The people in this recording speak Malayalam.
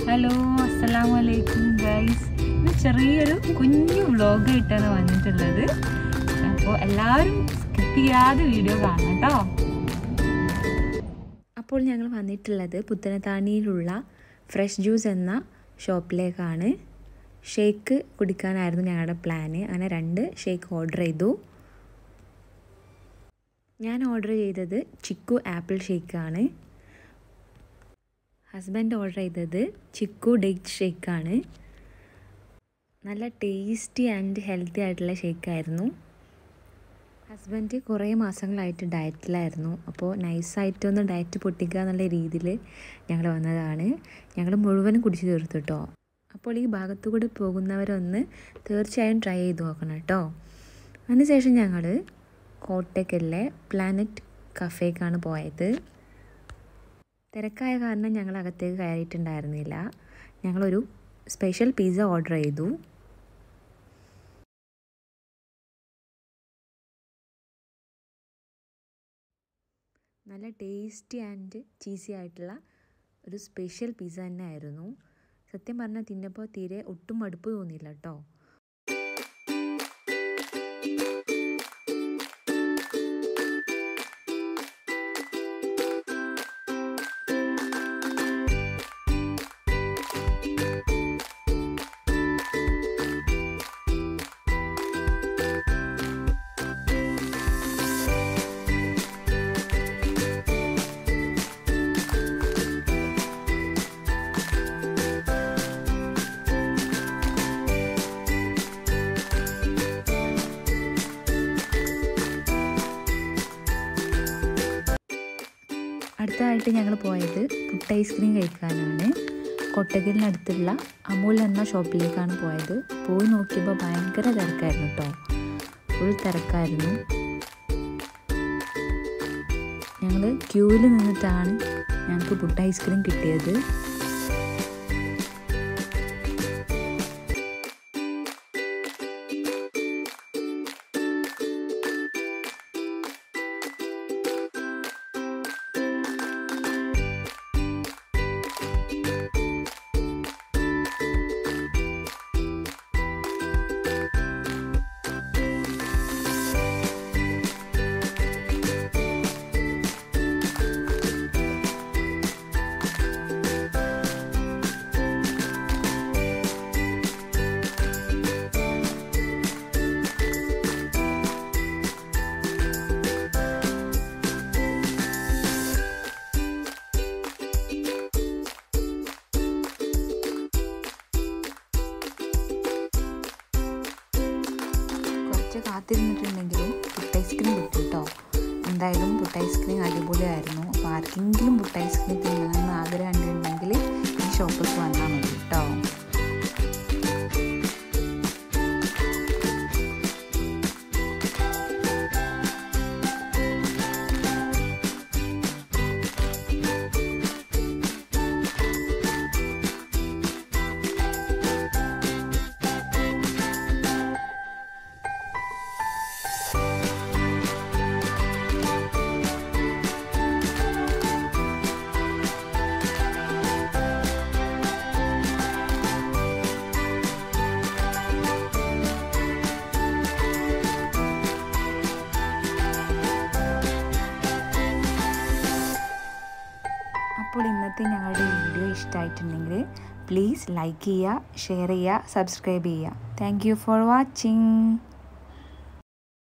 ഹലോ അസ്സലാമു അലൈക്കും ഗൈസ് ഇത് ചെറിയൊരു കുഞ്ഞു വ്ളോഗായിട്ടാണ് വന്നിട്ടുള്ളത് അപ്പോൾ എല്ലാവരും സ്കിപ്പ് ചെയ്യാതെ വീഡിയോ കാണാം കേട്ടോ അപ്പോൾ ഞങ്ങൾ വന്നിട്ടുള്ളത് പുത്തനത്താണിയിലുള്ള ഫ്രഷ് ജ്യൂസ് എന്ന ഷോപ്പിലേക്കാണ് ഷേക്ക് കുടിക്കാനായിരുന്നു ഞങ്ങളുടെ പ്ലാന് അങ്ങനെ രണ്ട് ഷേക്ക് ഓർഡർ ചെയ്തു ഞാൻ ഓർഡർ ചെയ്തത് ചിക്കു ആപ്പിൾ ഷേക്കാണ് ഹസ്ബൻഡ് ഓർഡർ ചെയ്തത് ചിക്കു ഡേറ്റ് ഷേക്കാണ് നല്ല ടേസ്റ്റി ആൻഡ് ഹെൽത്തി ആയിട്ടുള്ള ഷേക്കായിരുന്നു ഹസ്ബൻഡ് കുറേ മാസങ്ങളായിട്ട് ഡയറ്റിലായിരുന്നു അപ്പോൾ നൈസായിട്ടൊന്ന് ഡയറ്റ് പൊട്ടിക്കുക എന്നുള്ള രീതിയിൽ ഞങ്ങൾ വന്നതാണ് ഞങ്ങൾ മുഴുവനും കുടിച്ചു തീർത്തു കേട്ടോ അപ്പോൾ ഈ ഭാഗത്തു കൂടി പോകുന്നവരൊന്ന് തീർച്ചയായും ട്രൈ ചെയ്ത് നോക്കണം കേട്ടോ അതിനുശേഷം ഞങ്ങൾ കോട്ടയ്ക്കലിലെ പ്ലാനറ്റ് കഫേക്കാണ് പോയത് തിരക്കായ കാരണം ഞങ്ങൾ അകത്തേക്ക് കയറിയിട്ടുണ്ടായിരുന്നില്ല ഞങ്ങളൊരു സ്പെഷ്യൽ പിസ്സ ഓർഡർ ചെയ്തു നല്ല ടേസ്റ്റി ആൻഡ് ചീസി ആയിട്ടുള്ള ഒരു സ്പെഷ്യൽ പിസ്സ തന്നെ ആയിരുന്നു സത്യം പറഞ്ഞാൽ തിന്നപ്പോൾ തീരെ ഒട്ടും മടുപ്പ് തോന്നിയില്ല കേട്ടോ അടുത്തതായിട്ട് ഞങ്ങൾ പോയത് പുട്ട് ഐസ്ക്രീം കഴിക്കാനാണ് കൊട്ടകലിനടുത്തുള്ള അമൂൽ എന്ന ഷോപ്പിലേക്കാണ് പോയത് പോയി നോക്കിയപ്പോൾ ഭയങ്കര തിരക്കായിരുന്നു കേട്ടോ ഫുൾ തിരക്കായിരുന്നു ഞങ്ങൾ ക്യൂവിൽ നിന്നിട്ടാണ് ഞങ്ങൾക്ക് പുട്ട് ഐസ്ക്രീം കിട്ടിയത് കുറച്ച് കാത്തിരുന്നിട്ടുണ്ടെങ്കിലും പുട്ട് ഐസ്ക്രീം കിട്ടും കേട്ടോ എന്തായാലും പുട്ട് ഐസ്ക്രീം അടിപൊളിയായിരുന്നു അപ്പോൾ ആർക്കെങ്കിലും പുട്ട് ഐസ്ക്രീം തിന്നണമെന്ന് ആഗ്രഹം ഉണ്ടെങ്കിൽ ഈ ഷോപ്പിലേക്ക് വന്നാൽ മതി കേട്ടോ അപ്പോൾ ഇന്നത്തെ ഞങ്ങളുടെ വീഡിയോ ഇഷ്ടമായിട്ടുണ്ടെങ്കിൽ പ്ലീസ് ലൈക്ക് ചെയ്യുക ഷെയർ ചെയ്യുക സബ്സ്ക്രൈബ് ചെയ്യുക താങ്ക് യു ഫോർ വാച്ചിങ്